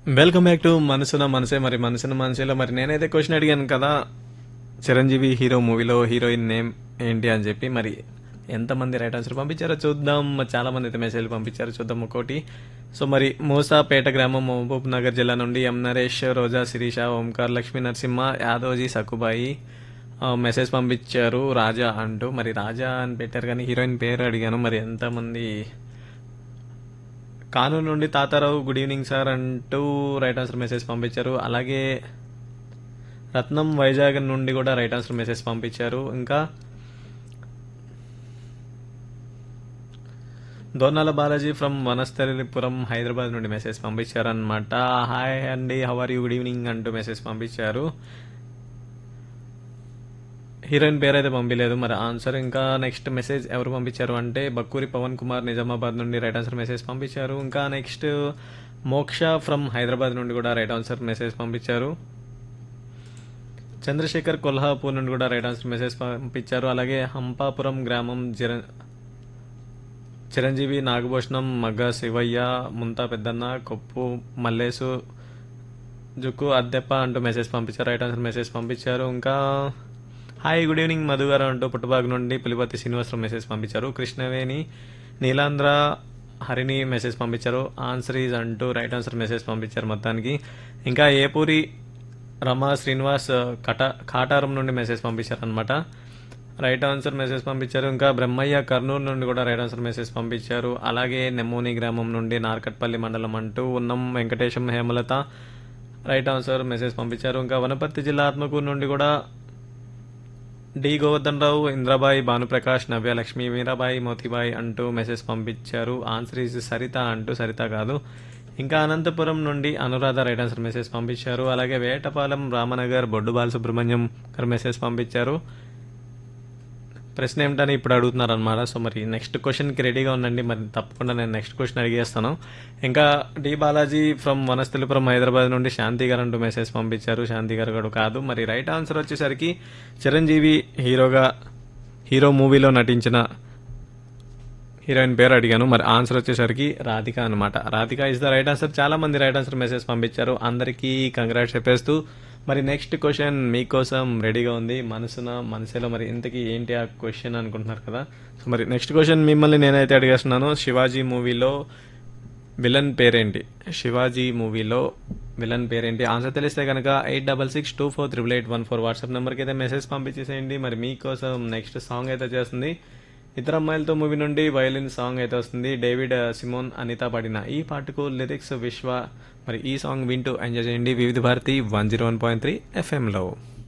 welcome back to మనసున మనసే మరి మనసున మనసేలో మరి నేనైతే క్వశ్చన్ అడిగాను కదా చిరంజీవి హీరో మూవీలో హీరోయిన్ నేమ్ ఏంటి అని చెప్పి మరి ఎంతమంది రైట్ ఆన్సర్ పంపించారో చూద్దాం చాలా మంది అయితే మెసేజ్ పంపించారో చూద్దాం ఒక్కోటి సో మరి మూసాపేట గ్రామం మహబూబ్ నగర్ జిల్లా నుండి ఎం నరేష్ రోజా శిరీష ఓంకార్ లక్ష్మీ నరసింహ యాదవ్జీ సక్కుబాయి ఆ, మెసేజ్ పంపించారు రాజా అంటూ మరి రాజా అని పెట్టారు కానీ హీరోయిన్ పేరు అడిగాను మరి ఎంతమంది కానూరు నుండి తాతారావు గుడ్ ఈవినింగ్ సార్ అంటూ రైట్ ఆన్సర్ మెసేజ్ పంపించారు అలాగే రత్నం వైజాగ్ నుండి కూడా రైట్ ఆన్సర్ మెసేజ్ పంపించారు ఇంకా దోర్నాల బాలాజీ ఫ్రమ్ వనస్థలిపురం హైదరాబాద్ నుండి మెసేజ్ పంపించారు అనమాట హాయ్ అండి హవర్ యూ గుడ్ ఈవినింగ్ అంటూ మెసేజ్ పంపించారు హీరోయిన్ పేరు అయితే పంపించలేదు మరి ఆన్సర్ ఇంకా నెక్స్ట్ మెసేజ్ ఎవరు పంపించారు అంటే బక్కూరి పవన్ కుమార్ నిజామాబాద్ నుండి రైట్ ఆన్సర్ మెసేజ్ పంపించారు ఇంకా నెక్స్ట్ మోక్ష ఫ్రమ్ హైదరాబాద్ నుండి కూడా రైట్ ఆన్సర్ మెసేజ్ పంపించారు చంద్రశేఖర్ కొల్హాపూర్ నుండి కూడా రైట్ ఆన్సర్ మెసేజ్ పంపించారు అలాగే హంపాపురం గ్రామం చిర చిరంజీవి నాగభూషణం మగ్గ శివయ్య ముంతా పెద్దన్న కొప్పు మల్లేసు జుక్కు అద్దెప్ప అంటూ మెసేజ్ పంపించారు రైట్ ఆన్సర్ మెసేజ్ పంపించారు ఇంకా హాయ్ గుడ్ ఈవినింగ్ మధు గారు అంటూ పుట్టబాగ్ నుండి పులిపతి శ్రీనివాసరావు మెసేజ్ పంపించారు కృష్ణవేణి నీలాంధ్ర హరిని మెసేజ్ పంపించారు ఆన్సరీస్ అంటూ రైట్ ఆన్సర్ మెసేజ్ పంపించారు మొత్తానికి ఇంకా ఏపూరి రమా శ్రీనివాస్ కట కాటారం నుండి మెసేజ్ పంపించారు అనమాట రైట్ ఆన్సర్ మెసేజ్ పంపించారు ఇంకా బ్రహ్మయ్య కర్నూలు నుండి కూడా రైట్ ఆన్సర్ మెసేజ్ పంపించారు అలాగే నెమ్మూని గ్రామం నుండి నార్కట్పల్లి మండలం అంటూ Unnam Venkatesham Hemalatha right answer message పంపించారు ఇంకా వనపర్తి జిల్లా ఆత్మకూరు నుండి కూడా డి గోవర్ధన్ రావు ఇంద్రబాయి భానుప్రకాష్ నవ్యలక్ష్మి మీరాబాయి మోతిబాయి అంటూ మెసేజ్ పంపించారు ఆన్సర్ ఈజ్ సరిత అంటూ సరిత కాదు ఇంకా అనంతపురం నుండి అనురాధ రైట్ ఆన్సర్ మెసేజ్ పంపించారు అలాగే వేటపాలెం రామనగర్ బొడ్డు బాలసుబ్రహ్మణ్యం గారు మెసేజ్ పంపించారు ప్రశ్న ఏమిటని ఇప్పుడు అడుగుతున్నారు అనమాట సో మరి నెక్స్ట్ క్వశ్చన్కి రెడీగా ఉండండి మరి తప్పకుండా నేను నెక్స్ట్ క్వశ్చన్ అడిగేస్తాను ఇంకా డి బాలాజీ ఫ్రమ్ వనస్థలిపురం హైదరాబాద్ నుండి శాంతి గారు అంటూ మెసేజ్ పంపించారు శాంతి గారు కూడా కాదు మరి రైట్ ఆన్సర్ వచ్చేసరికి చిరంజీవి హీరోగా హీరో మూవీలో నటించిన హీరోయిన్ పేరు అడిగాను మరి ఆన్సర్ వచ్చేసరికి రాధిక అనమాట Radhika is the right answer చాలా మంది రైట్ ఆన్సర్ మెసేజ్ పంపించారు అందరికీ కంగ్రాట్స్ చెప్పేస్తూ మరి నెక్స్ట్ క్వశ్చన్ మీకోసం రెడీగా ఉంది మనసున మనసులో మరి ఇంతకీ ఏంటి ఆ క్వశ్చన్ అనుకుంటున్నారు కదా సో మరి నెక్స్ట్ క్వశ్చన్ మిమ్మల్ని నేనైతే అడిగేస్తున్నాను శివాజీ మూవీలో విలన్ పేరేంటి శివాజీ మూవీలో విలన్ పేరేంటి ఆన్సర్ తెలిస్తే కనుక eight double six two four triple eight one four WhatsApp నెంబర్కి అయితే మెసేజ్ పంపించేసేయండి మరి మీకోసం నెక్స్ట్ సాంగ్ అయితే చేస్తుంది ఇతర అమ్మాయిలతో మూవీ నుండి వయలిన్ సాంగ్ అయితే వస్తుంది డేవిడ్ సిమోన్ అనిత పాడిన ఈ పాటకు లిరిక్స్ విశ్వ మరి ఈ సాంగ్ వింటూ ఎంజాయ్ చేయండి Vividh Bharati one zero one point three ఎఫ్ఎంలో